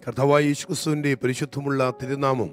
കർത്താവായ യേശുക്രിസ്തുവിന്റെ പരിശുദ്ധമുള്ള തിരുനാമം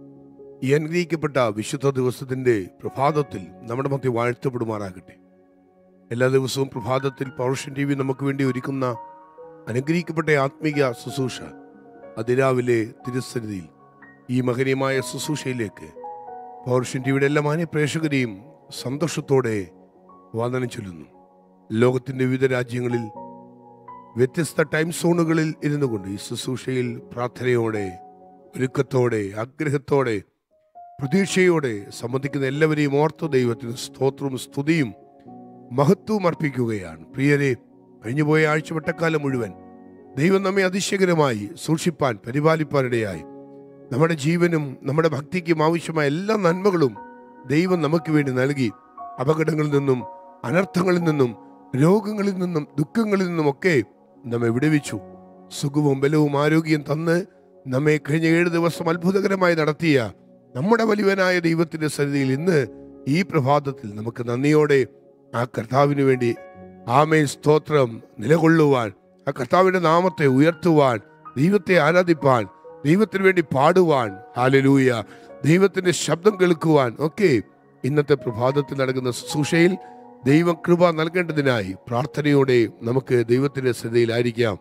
ഈ അനുഗ്രഹിക്കപ്പെട്ട വിശുദ്ധ ദിവസത്തിന്റെ പ്രഭാതത്തിൽ നമ്മുടെ മധ്യ വാഴ്ത്തപ്പെടുമാറാകട്ടെ എല്ലാ ദിവസവും പ്രഭാതത്തിൽ പൗർഷൻ ടി വി നമുക്ക് വേണ്ടി ഒരുക്കുന്ന അനുഗ്രഹിക്കപ്പെട്ട ആത്മീയ ശുശ്രൂഷ അതിരാവിലെ തിരുസന്നിധിയിൽ ഈ മഹനീയമായ ശുശ്രൂഷയിലേക്ക് പൗർഷൻ ടിവിയുടെ എല്ലാ മാന്യ പ്രേക്ഷകരെയും സന്തോഷത്തോടെ വാദനം ചൊല്ലുന്നു ലോകത്തിന്റെ വിവിധ രാജ്യങ്ങളിൽ വ്യത്യസ്ത ടൈം സോണുകളിൽ ഇരുന്നു കൊണ്ട് ഈ ശുശ്രൂഷയിൽ പ്രാർത്ഥനയോടെ ഒരുക്കത്തോടെ ആഗ്രഹത്തോടെ പ്രതീക്ഷയോടെ സംബന്ധിക്കുന്ന എല്ലാവരെയും ഓർത്ത ദൈവത്തിന് സ്തോത്രവും സ്തുതിയും മഹത്വവും അർപ്പിക്കുകയാണ് പ്രിയരെ കഴിഞ്ഞുപോയ ആഴ്ചവട്ടക്കാലം മുഴുവൻ ദൈവം നമ്മെ അതിശയകരമായി സൂക്ഷിപ്പാൻ പരിപാലിപ്പാനിടയായി നമ്മുടെ ജീവനും നമ്മുടെ ഭക്തിക്കും ആവശ്യമായ എല്ലാ നന്മകളും ദൈവം നമുക്ക് വേണ്ടി നൽകി അപകടങ്ങളിൽ നിന്നും അനർത്ഥങ്ങളിൽ നിന്നും രോഗങ്ങളിൽ നിന്നും ദുഃഖങ്ങളിൽ നിന്നുമൊക്കെ നമ്മെ വിടുവിച്ചു സുഖവും ബലവും ആരോഗ്യം തന്ന് നമ്മെ കഴിഞ്ഞ ഏഴ് ദിവസം അത്ഭുതകരമായി നടത്തിയ നമ്മുടെ വലിയവനായ ദൈവത്തിന്റെ സന്നിധിയിൽ ഇന്ന് ഈ പ്രഭാതത്തിൽ നമുക്ക് നന്ദിയോടെ ആ കർത്താവിന് വേണ്ടി ആമേ സ്തോത്രം നിലകൊള്ളുവാൻ ആ കർത്താവിന്റെ നാമത്തെ ഉയർത്തുവാൻ ദൈവത്തെ ആരാധിപ്പാൻ ദൈവത്തിന് വേണ്ടി പാടുവാൻ ഹാലലൂയ ദൈവത്തിന്റെ ശബ്ദം കേൾക്കുവാൻ ഒക്കെ ഇന്നത്തെ പ്രഭാതത്തിൽ നടക്കുന്ന ശുശ്രൂഷയിൽ ദൈവം കൃപ നൽകേണ്ടതിനായി പ്രാർത്ഥനയോടെ നമുക്ക് ദൈവത്തിന്റെ ശ്രദ്ധയിലായിരിക്കാം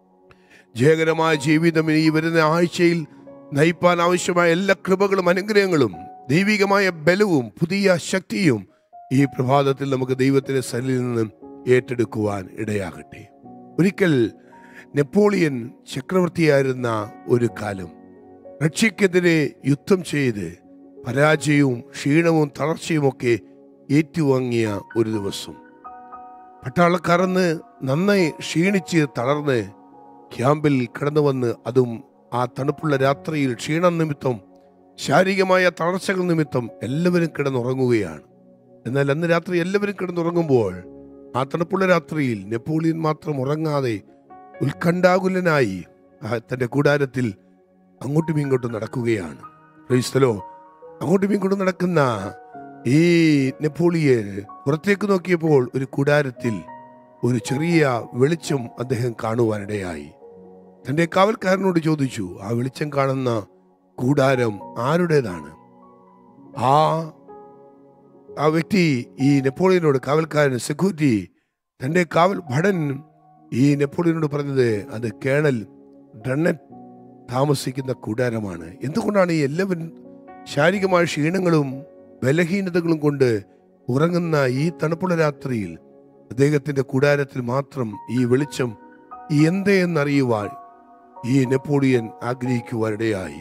ജയകരമായ ജീവിതം ഈ വരുന്ന ആഴ്ചയിൽ നയിപ്പാൻ ആവശ്യമായ എല്ലാ കൃപകളും അനുഗ്രഹങ്ങളും ദൈവികമായ ബലവും പുതിയ ശക്തിയും ഈ പ്രഭാതത്തിൽ നമുക്ക് ദൈവത്തിന്റെ സന്നിധിയിൽ നിന്നും ഏറ്റെടുക്കുവാൻ ഇടയാകട്ടെ ഒരിക്കൽ നെപ്പോളിയൻ ചക്രവർത്തിയായിരുന്ന ഒരു കാലം റഷ്യക്കെതിരെ യുദ്ധം ചെയ്ത് പരാജയവും ക്ഷീണവും തളർച്ചയുമൊക്കെ ഏറ്റുവാങ്ങിയ ഒരു ദിവസം പട്ടാളക്കാരന്ന് നന്നായി ക്ഷീണിച്ച് തളർന്ന് ക്യാമ്പിൽ കടന്നു വന്ന് അതും ആ തണുപ്പുള്ള രാത്രിയിൽ ക്ഷീണം നിമിത്തം ശാരീരികമായ തളർച്ചകൾ നിമിത്തം എല്ലാവരും കിടന്നുറങ്ങുകയാണ് എന്നാൽ അന്ന് രാത്രി എല്ലാവരും കിടന്നുറങ്ങുമ്പോൾ ആ തണുപ്പുള്ള രാത്രിയിൽ നെപ്പോളിയൻ മാത്രം ഉറങ്ങാതെ ഉത്കണ്ഠാകുലനായി ആ തന്റെ കൂടാരത്തിൽ അങ്ങോട്ടും ഇങ്ങോട്ടും നടക്കുകയാണ് ക്രൈസ്തലോ അങ്ങോട്ടും ഇങ്ങോട്ടും നടക്കുന്ന ഈ നെപ്പോളിയൻ പുറത്തേക്ക് നോക്കിയപ്പോൾ ഒരു കൂടാരത്തിൽ ഒരു ചെറിയ വെളിച്ചം അദ്ദേഹം കാണുവാനിടയായി തന്റെ കാവൽക്കാരനോട് ചോദിച്ചു ആ വെളിച്ചം കാണുന്ന കൂടാരം ആരുടേതാണ് ആ ആ വ്യക്തി ഈ നെപ്പോളിയനോട് കാവൽക്കാരൻ സെക്യൂരിറ്റി തന്റെ കാവൽ ഭടൻ ഈ നെപ്പോളിയനോട് പറഞ്ഞത് അത് കേണൽ ഡണ്ണറ്റ് താമസിക്കുന്ന കൂടാരമാണ് എന്തുകൊണ്ടാണ് ഈ എല്ലാവരും ശാരീരികമായ ക്ഷീണങ്ങളും ബലഹീനതകളും കൊണ്ട് ഉറങ്ങുന്ന ഈ തണുപ്പുള്ള രാത്രിയിൽ അദ്ദേഹത്തിന്റെ കൂടാരത്തിൽ മാത്രം ഈ വെളിച്ചം എന്തേ എന്നറിയുവാൻ ഈ നെപ്പോളിയൻ ആഗ്രഹിക്കുവാനിടയായി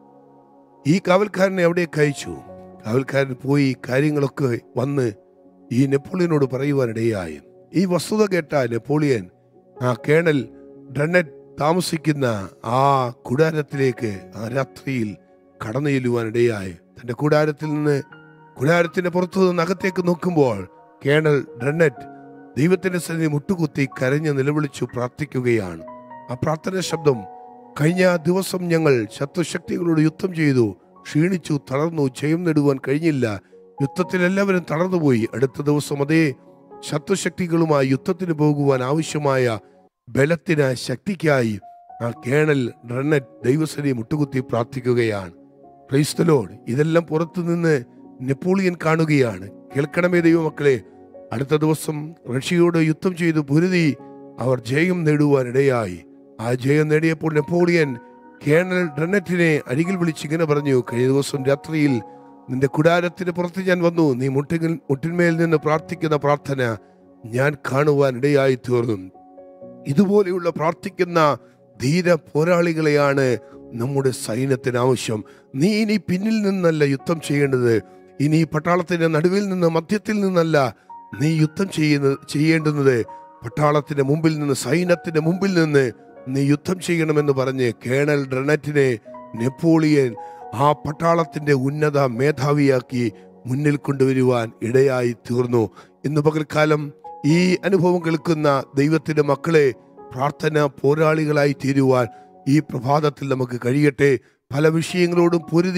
ഈ കാവൽക്കാരനെ എവിടേക്ക് അയച്ചു കാവൽക്കാരൻ പോയി കാര്യങ്ങളൊക്കെ വന്ന് ഈ നെപ്പോളിയനോട് പറയുവാനിടയായി ഈ വസ്തുത കേട്ട നെപ്പോളിയൻ ആ കേണൽ ഡണ്ണറ്റ് താമസിക്കുന്ന ആ കൂടാരത്തിലേക്ക് ആ രാത്രിയിൽ കടന്നു ചെല്ലുവാനിടയായി തന്റെ കൂടാരത്തിൽ നിന്ന് കൂടാരത്തിന്റെ പുറത്തു നിന്ന് അകത്തേക്ക് നോക്കുമ്പോൾ കേണൽ ഡ്രണ്ണറ്റ് ദൈവത്തിന്റെ സന്നിധി മുട്ടുകുത്തി കരഞ്ഞ് നിലവിളിച്ചു പ്രാർത്ഥിക്കുകയാണ് ആ പ്രാർത്ഥന ശബ്ദം കഴിഞ്ഞ ദിവസം ഞങ്ങൾ ശത്രുശക്തികളോട് യുദ്ധം ചെയ്തു ക്ഷീണിച്ചു തളർന്നു ജയം നേടുവാൻ കഴിഞ്ഞില്ല യുദ്ധത്തിൽ എല്ലാവരും തളർന്നുപോയി അടുത്ത ദിവസം അതേ ശത്രുശക്തികളുമായി യുദ്ധത്തിന് പോകുവാൻ ആവശ്യമായ ബലത്തിന് ശക്തിക്കായി ആ കേണൽ റണ്ണറ്റ് ദൈവസനെ മുട്ടുകുത്തി പ്രാർത്ഥിക്കുകയാണ് ക്രൈസ്തലോട് ഇതെല്ലാം പുറത്തു നിന്ന് നെപ്പോളിയൻ കാണുകയാണ് കേൾക്കണമേ ദൈവമക്കളെ അടുത്ത ദിവസം റഷ്യയോട് യുദ്ധം ചെയ്തു പൊരുതി അവർ ജയം നേടുവാൻ ഇടയായി ആ ജയം നേടിയപ്പോൾ നെപ്പോളിയൻ കേണൽ ഡ്രനറ്റിനെ അരികിൽ വിളിച്ച് ഇങ്ങനെ പറഞ്ഞു കഴിഞ്ഞ ദിവസം രാത്രിയിൽ നിന്റെ കുടാരത്തിന് പുറത്ത് ഞാൻ വന്നു നീ മുട്ടിൽ മുട്ടിന്മേൽ നിന്ന് പ്രാർത്ഥിക്കുന്ന പ്രാർത്ഥന ഞാൻ കാണുവാൻ ഇടയായി തീർന്നു ഇതുപോലെയുള്ള പ്രാർത്ഥിക്കുന്ന ധീര പോരാളികളെയാണ് നമ്മുടെ സൈന്യത്തിന് ആവശ്യം നീ ഇനി പിന്നിൽ നിന്നല്ല യുദ്ധം ചെയ്യേണ്ടത് ഇനി പട്ടാളത്തിന്റെ നടുവിൽ നിന്ന് മധ്യത്തിൽ നിന്നല്ല നീ യുദ്ധം ചെയ്യുന്ന ചെയ്യേണ്ടുന്നത് പട്ടാളത്തിന്റെ മുമ്പിൽ നിന്ന് സൈന്യത്തിന്റെ മുമ്പിൽ നിന്ന് നീ യുദ്ധം ചെയ്യണമെന്ന് പറഞ്ഞ് കേണൽ ഡ്രനറ്റിനെ നെപ്പോളിയൻ ആ പട്ടാളത്തിന്റെ ഉന്നത മേധാവിയാക്കി മുന്നിൽ കൊണ്ടുവരുവാൻ ഇടയായി തീർന്നു ഇന്ന് പകൽക്കാലം ഈ അനുഭവം കേൾക്കുന്ന ദൈവത്തിന്റെ മക്കളെ പ്രാർത്ഥന പോരാളികളായി തീരുവാൻ ഈ പ്രഭാതത്തിൽ നമുക്ക് കഴിയട്ടെ പല വിഷയങ്ങളോടും പൊരുതി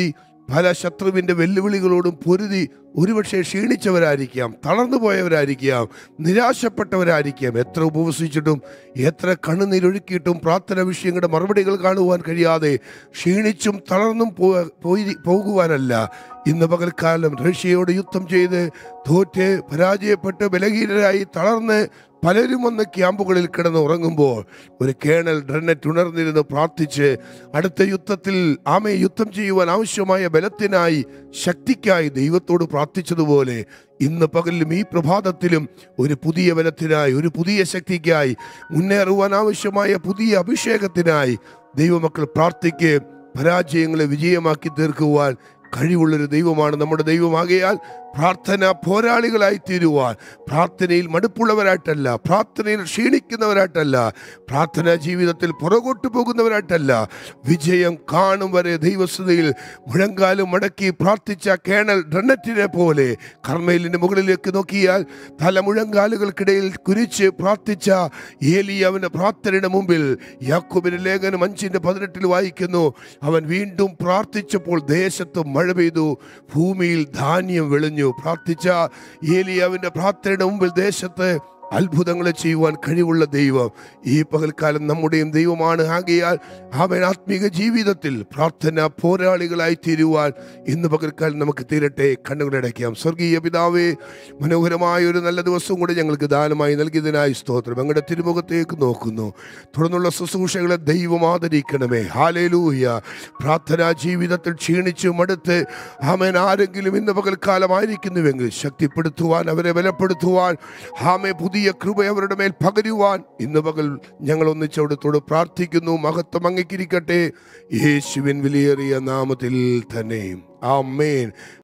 പല ശത്രുവിൻ്റെ വെല്ലുവിളികളോടും പൊരുതി ഒരുപക്ഷെ ക്ഷീണിച്ചവരായിരിക്കാം തളർന്നു പോയവരായിരിക്കാം നിരാശപ്പെട്ടവരായിരിക്കാം എത്ര ഉപവസിച്ചിട്ടും എത്ര കണ്ണുനീരൊഴുക്കിയിട്ടും പ്രാർത്ഥന വിഷയങ്ങളുടെ മറുപടികൾ കാണുവാൻ കഴിയാതെ ക്ഷീണിച്ചും തളർന്നും പോ- പോയി പോകുവാനല്ല ഇന്ന് പകൽക്കാലം റഷ്യയോട് യുദ്ധം ചെയ്ത് തോറ്റ് പരാജയപ്പെട്ട് ബലഹീനരായി തളർന്ന് പലരും വന്ന് ക്യാമ്പുകളിൽ കിടന്ന് ഉറങ്ങുമ്പോൾ ഒരു കേണൽ ഡ്രനറ്റ് ഉണർന്നിരുന്ന് പ്രാർത്ഥിച്ച് അടുത്ത യുദ്ധത്തിൽ ആമെ യുദ്ധം ചെയ്യുവാൻ ആവശ്യമായ ബലത്തിനായി ശക്തിക്കായി ദൈവത്തോട് പ്രാർത്ഥിച്ചതുപോലെ ഇന്ന് പകലിലും ഈ പ്രഭാതത്തിലും ഒരു പുതിയ ബലത്തിനായി ഒരു പുതിയ ശക്തിക്കായി മുന്നേറുവാൻ ആവശ്യമായ പുതിയ അഭിഷേകത്തിനായി ദൈവമക്കൾ പ്രാർത്ഥിക്ക് പരാജയങ്ങളെ വിജയമാക്കി തീർക്കുവാൻ കഴിവുള്ളൊരു ദൈവമാണ് നമ്മുടെ ദൈവമാകയാൽ പ്രാർത്ഥന പോരാളികളായി തീരുവാൻ പ്രാർത്ഥനയിൽ മടുപ്പുള്ളവരായിട്ടല്ല പ്രാർത്ഥനയിൽ ക്ഷീണിക്കുന്നവരായിട്ടല്ല പ്രാർത്ഥനാ ജീവിതത്തിൽ പുറകോട്ട് പോകുന്നവരായിട്ടല്ല വിജയം കാണും വരെ ദൈവസ്ഥതയിൽ മുഴങ്കാലും മടക്കി പ്രാർത്ഥിച്ച കേണൽ ഡ്രണ്ണറ്റിനെ പോലെ കർമ്മയിലിൻ്റെ മുകളിലേക്ക് നോക്കിയാൽ തല മുഴങ്കാലുകൾക്കിടയിൽ കുരിച്ച് പ്രാർത്ഥിച്ച ഏലിയാവിൻ്റെ പ്രാർത്ഥനയുടെ മുമ്പിൽ യാക്കോബിന്റെ ലേഖനം അഞ്ചിന്റെ പതിനെട്ടിൽ വായിക്കുന്നു അവൻ വീണ്ടും പ്രാർത്ഥിച്ചപ്പോൾ ദേശത്ത് മഴ പെയ്തു ഭൂമിയിൽ ധാന്യം വിളഞ്ഞു പ്രാർത്ഥിച്ച ഏലിയാവിന്റെ പ്രാർത്ഥനയുടെ മുമ്പിൽ ദേശത്ത് അത്ഭുതങ്ങളെ ചെയ്യുവാൻ കഴിവുള്ള ദൈവം ഈ പകൽക്കാലം നമ്മുടെയും ദൈവമാണ് ആകയാൽ അവൻ ആത്മീക ജീവിതത്തിൽ പ്രാർത്ഥന പോരാളികളായി തീരുവാൻ ഇന്ന് പകൽക്കാലം നമുക്ക് തീരട്ടെ കണ്ണുകളടയ്ക്കാം സ്വർഗീയ പിതാവേ മനോഹരമായ ഒരു നല്ല ദിവസം കൂടെ ഞങ്ങൾക്ക് ദാനമായി നൽകിയതിനായി സ്തോത്രം ഞങ്ങളുടെ തിരുമുഖത്തേക്ക് നോക്കുന്നു തുടർന്നുള്ള ശുശ്രൂഷകളെ ദൈവം ആദരിക്കണമേ ഹാലേലൂയ പ്രാർത്ഥനാ ജീവിതത്തിൽ ക്ഷീണിച്ചു മടുത്ത് ആമേൻ ആരെങ്കിലും ഇന്ന് പകൽക്കാലമായിരിക്കുന്നുവെങ്കിൽ ശക്തിപ്പെടുത്തുവാൻ അവരെ ബലപ്പെടുത്തുവാൻ ആമെ പുതിയ കൃപ അവരുടെ മേൽ പകരുവാൻ ഇന്ന് പകൽ ഞങ്ങൾ ഒന്നിച്ചവിടത്തോട് പ്രാർത്ഥിക്കുന്നു മഹത്വം അംഗീകരിക്കട്ടെ യേശുവിൻ വിലയേറിയ നാമത്തിൽ തന്നെ ആമേൻ